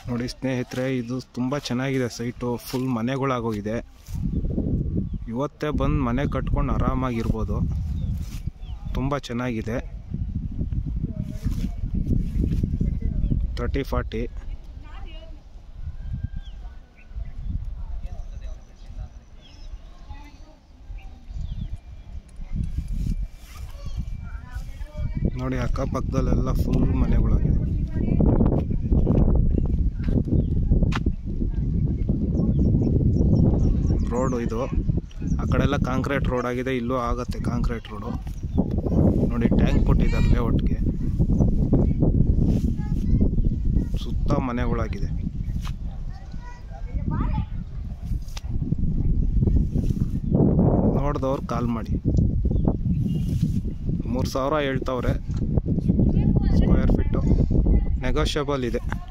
ನೋಡಿ ಸ್ನೇಹಿತರೆ ಇದು ತುಂಬ ಚೆನ್ನಾಗಿದೆ ಸೈಟು ಫುಲ್ ಮನೆಗಳಾಗೋಗಿದೆ ಇವತ್ತೇ ಬಂದು ಮನೆ ಕಟ್ಕೊಂಡು ಆರಾಮಾಗಿರ್ಬೋದು ತುಂಬ ಚೆನ್ನಾಗಿದೆ ತರ್ಟಿ ಫಾರ್ಟಿ ನೋಡಿ ಅಕ್ಕಪಕ್ಕದಲ್ಲೆಲ್ಲ ಫುಲ್ ಮನೆಗಳಾಗಿದೆ ರೋಡು ಇದು ಆ ಕಡೆ ಎಲ್ಲ ಕಾಂಕ್ರೀಟ್ ರೋಡ್ ಆಗಿದೆ ಇಲ್ಲೂ ಆಗತ್ತೆ ಕಾಂಕ್ರೀಟ್ ರೋಡು ನೋಡಿ ಟ್ಯಾಂಕ್ ಕೊಟ್ಟಿದ್ದಾರೆ ಒಟ್ಟಿಗೆ ಸುತ್ತ ಮನೆಗಳಾಗಿದೆ ನೋಡಿದವ್ರು ಕಾಲ್ ಮಾಡಿ ಮೂರು ಸಾವಿರ ಹೇಳ್ತವ್ರೆ ಸ್ಕ್ವೇರ್ ಫೀಟು ನೆಗೋಷಿಯಬಲ್ ಇದೆ